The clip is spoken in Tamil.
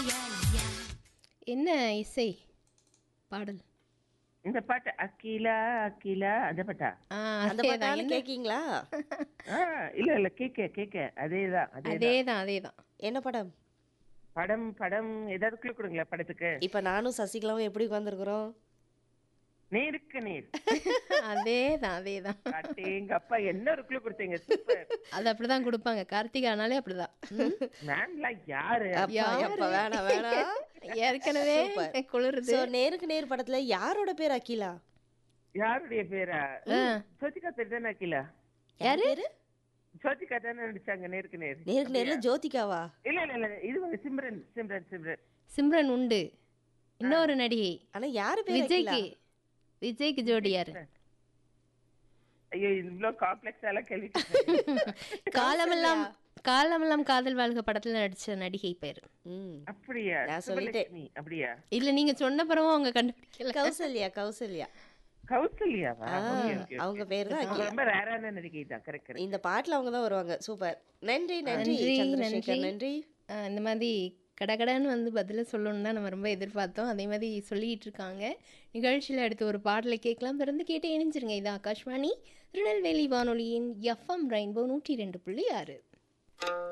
என்ன இசை பாடல் இந்த பாட்டு அகிலா அகிலா அந்த பாட்டா ஆ அந்த அதேதான் பாட்டாலும் என்ன- கேக்கீங்களா ஆ, இல்ல இல்ல கேக்க கேக்க அதேதான் அதே அதேதான் அதேதான் என்ன படம் படம் படம் ஏதாவது clue கொடுங்களேன் படத்துக்கு இப்ப நானும் சசிகலாவும் எப்படி உட்காந்துருக்குறோம் நேருக்கு நேர் அதேதான் அதேதான் எங்க அப்பா என்ன ஒரு clue கொடுத்தீங்க சூப்பர் அது அப்படிதான் கொடுப்பாங்க கார்த்திகானாலே அப்படிதான் மேம்லாம் யாரு அப்பா எப்ப வேணாம் வேணாம் ஏற்கனவே குளிருது சோ நேருக்கு நேர் படத்துல யாரோட பேர் அகிலா யாருடைய பேரா ஜோதிகா பேர் தானே அகிலா யாரு ஜோதிகா தானே நடிச்சாங்க நேருக்கு நேர் நேருக்கு நேர்ல ஜோதிகாவா இல்ல இல்ல இல்ல இது வந்து சிம்ரன் சிம்ரன் சிம்ரன் சிம்ரன் உண்டு இன்னொரு நடிகை ஆனா யாரு பேர் அகிலா விஜய்க்கு விஜய்க்கு ஜோடி யாரு ஐயோ இவ்வளவு காம்ப்ளெக்ஸ் எல்லாம் கேள்வி காலமெல்லாம் காலமெல்லாம் காதல் வாழ்க படத்துல நடிச்ச நடிகை பேரு ம் அப்படியா நான் சொல்லிட்டேன். சுபலட்சுமி அப்படியா இல்ல நீங்க சொன்ன பிறகும் அவங்க கண்டுபிடிக்கல கௌசல்யா கௌசல்யா கௌசல்யாவா ஆ, Okay, okay, அவங்க okay. பேர் தான் அவங்க அகிலா ரொம்ப ரேரான நடிகை தான் கரெக்ட் கரெக்ட் இந்த பாட்டுல அவங்க தான் வருவாங்க சூப்பர் நன்றி நன்றி நன்றி, சந்திரசேகர் நன்றி. நன்றி ஆ, இந்த மாதிரி கடகடன்னு வந்து பதில சொல்லணும்னு தான் நம்ம ரொம்ப எதிர்பார்த்தோம் அதே மாதிரி சொல்லிட்டு இருக்காங்க நிகழ்ச்சியில் அடுத்து ஒரு பாடலை கேட்கலாம் தொடர்ந்து கேட்டு இணைஞ்சிருங்க இது ஆகாஷ்வாணி திருநெல்வேலி வானொலியின் எஃப்எம் ரெயின்போ நூற்றி ரெண்டு புள்ளி ஆறு